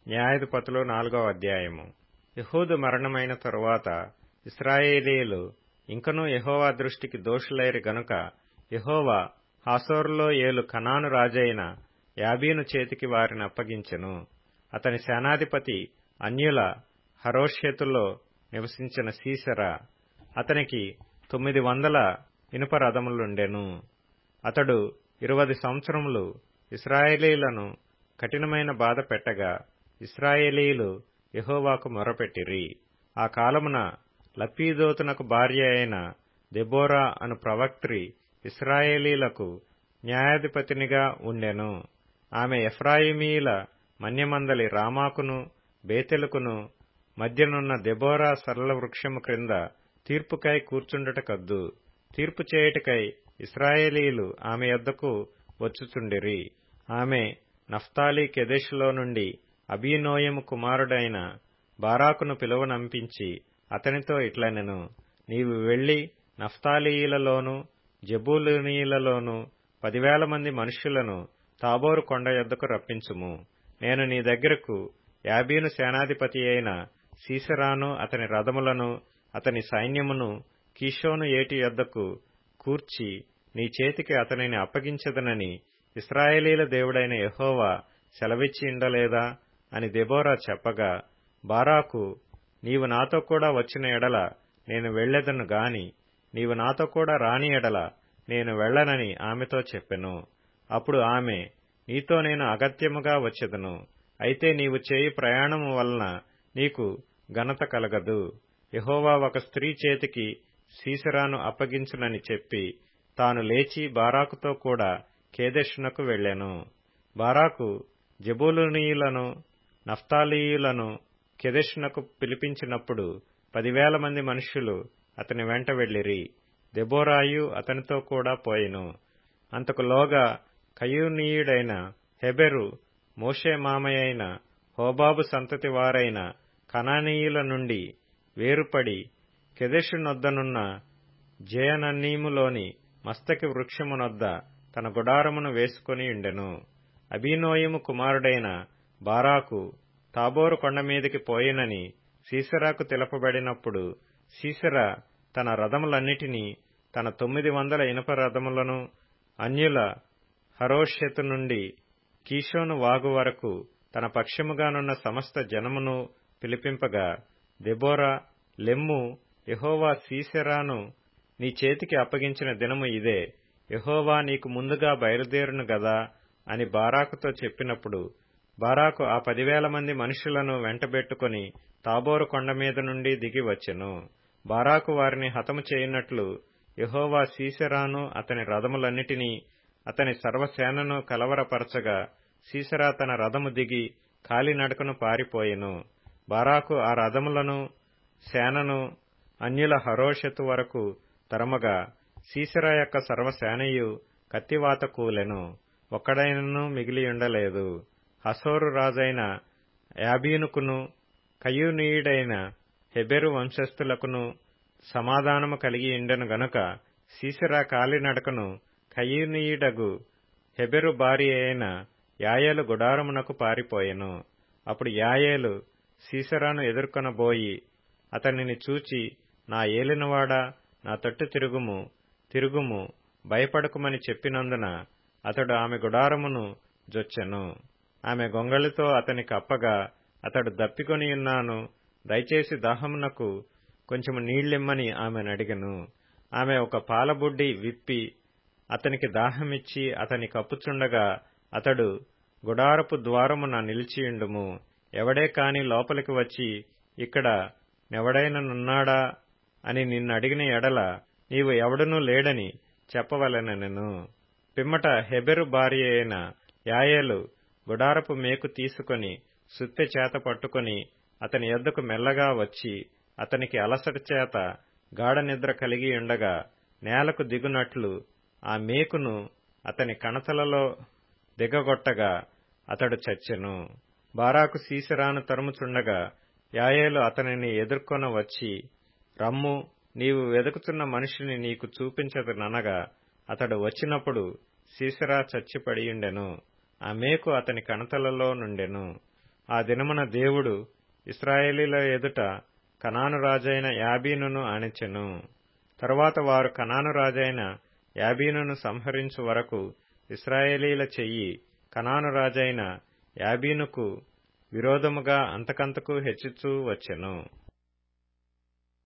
న్యాయాధిపతులు నాలుగవ అధ్యాయము యహూదు మరణమైన తరువాత ఇస్రాయేలీలు ఇంకనూ యహోవా దృష్టికి దోషులైరి గనుక యహోవా హాసోరులో ఏలు కనాను రాజైన యాబీను చేతికి వారిని అప్పగించెను అతని సేనాధిపతి అన్యుల హరోషెతులో నివసించిన సీసెరా అతనికి తొమ్మిది వందల ఇనుప రథములుండెను అతడు ఇరువది సంవత్సరములు ఇస్రాయేలీలను కఠినమైన బాధ పెట్టగా ఇస్రాయేలీలు యహోవాకు మొరపెట్టిరి ఆ కాలమున లప్పీదోతునకు భార్య అయిన దెబోరా అను ప్రవక్త్రి ఇస్రాయేలీలకు న్యాయాధిపతినిగా ఉండెను ఆమె ఎఫ్రాయిమీల మన్యమందలి రామాకును బేతెలుకును మధ్యనున్న దెబోరా సరళ వృక్షము క్రింద తీర్పుకై కూర్చుండుట కద్దు తీర్పు చేయుటకై ఇస్రాయేలీలు ఆమె యొద్దకు వచ్చుచుండిరి ఆమె నఫ్తాలి కెదెషులో నుండి అబీనోయము కుమారుడైన బారాకును పిలువనంపించి అతనితో ఇట్లనెను నీవు వెళ్లి నఫ్తాలీయులలోను జబూలునీయులలోను పదివేల మంది మనుష్యులను తాబోరు కొండ యొద్దకు రప్పించుము నేను నీ దగ్గరకు యాబీను సేనాధిపతి అయిన సీసరాను అతని రథములను అతని సైన్యమును కీషోను ఏటి యొద్దకు కూర్చి నీ చేతికి అతనిని అప్పగించదనని ఇస్రాయేలీల దేవుడైన యహోవా సెలవిచ్చి ఉండలేదా అని దెబోరా చెప్పగా బారాకు నీవు నాతో కూడా వచ్చిన ఎడల నేను వెళ్లెదను గాని నీవు నాతో కూడా రాని ఎడల నేను వెళ్లనని ఆమెతో చెప్పెను అప్పుడు ఆమె నీతో నేను అగత్యముగా వచ్చెదను అయితే నీవు చేయి ప్రయాణము వలన నీకు ఘనత కలగదు యహోవా ఒక స్త్రీ చేతికి సీసరాను అప్పగించునని చెప్పి తాను లేచి బారాకుతో కూడా కేదెషునకు వెళ్లెను బారాకు జబూలునీయులను నఫ్తాలీయులను కెదెషునకు పిలిపించినప్పుడు పదివేల మంది మనుష్యులు అతని వెంట వెళ్లిరి దెబోరాయు అతనితో కూడా పోయెను అంతకులోగా కయూనీయుడైన హెబెరు మోషే మామయైన హోబాబు సంతతి వారైన కనానీయుల నుండి వేరుపడి కెదెషునొద్దనున్న జయనన్నీములోని మస్తకి వృక్షమునొద్ద తన గుడారమును వేసుకుని ఉండెను అబీనోయము కుమారుడైన బారాకు తాబోరు కొండమీదికి పోయినని సీసరాకు తెలపబడినప్పుడు సీసరా తన రథములన్నిటినీ తన తొమ్మిది వందల ఇనుప రథములను అన్యుల హరోషెతు నుండి కీషోను వాగు వరకు తన పక్షముగానున్న సమస్త జనమును పిలిపింపగా దెబోరా లెమ్ము యహోవా సీసెరాను నీ చేతికి అప్పగించిన దినము ఇదే యహోవా నీకు ముందుగా బయలుదేరును గదా అని బారాకుతో చెప్పినప్పుడు బారాకు ఆ పదివేల మంది మనుషులను వెంటబెట్టుకుని తాబోరు కొండ మీద నుండి దిగి వచ్చెను బారాకు వారిని హతము చేయనట్లు యహోవా సీసెరాను అతని రథములన్నిటినీ అతని సర్వసేనను కలవరపరచగా సీసెరా తన రథము దిగి కాలినడకను పారిపోయెను బారాకు ఆ రథములను సేనను అన్యుల హరోషతు వరకు తరమగా సీసెరా యొక్క సర్వసేనయు కత్తివాత కూలెను ఒక్కడైనను మిగిలియుండలేదు హసోరు రాజైన యాబీనుకును కయూనీయుడైన హెబెరు వంశస్థులకును సమాధానము కలిగి ఉండెను గనుక సీసెరా కాలినడకను కయూనీయుడగు హెబెరు భార్య అయిన యాయేలు గుడారమునకు పారిపోయెను అప్పుడు యాయేలు సీసెరాను ఎదుర్కొనబోయి అతనిని చూచి నా ఏలినవాడా నా తట్టు తిరుగుము తిరుగుము భయపడకుమని చెప్పినందున అతడు ఆమె గుడారమును జొచ్చెను ఆమె గొంగళితో అతనికి అప్పగా అతడు దప్పికొని ఉన్నాను దయచేసి దాహమునకు కొంచెము నీళ్లిమ్మని ఆమెను అడిగను ఆమె ఒక పాలబుడ్డి విప్పి అతనికి దాహమిచ్చి అతని కప్పుచుండగా అతడు గుడారపు ద్వారమున నిలిచియుండుము ఎవడే కాని లోపలికి వచ్చి ఇక్కడ నెవడైననున్నాడా అని నిన్నడిగిన ఎడల నీవు ఎవడనూ లేడని చెప్పవలెనెను పిమ్మట హెబెరు భార్య అయిన యాయేలు గుడారపు మేకు తీసుకొని సుత్తె చేత పట్టుకొని అతని యొద్దకు మెల్లగా వచ్చి అతనికి అలసట చేత గాఢ నిద్ర కలిగి ఉండగా నేలకు దిగునట్లు ఆ మేకును అతని కణతలలో దిగగొట్టగా అతడు చచ్చెను బారాకు సీసెరాను తరుముచుండగా యాయేలు అతనిని ఎదుర్కొన వచ్చి రమ్ము నీవు వెదుకుతున్న మనిషిని నీకు చూపించదనగా అతడు వచ్చినప్పుడు సీసెరా చచ్చిపడియుండెను ఆ మేకు అతని కణతలలో నుండెను ఆ దినమున దేవుడు ఇస్రాయేలీల ఎదుట కనాను రాజైన యాబీనును అణిచెను తరువాత వారు కనాను రాజైన యాబీనును సంహరించు వరకు ఇస్రాయేలీల చెయ్యి కనాను రాజైన యాబీనుకు విరోధముగా అంతకంతకు హెచ్చుచూ వచ్చెను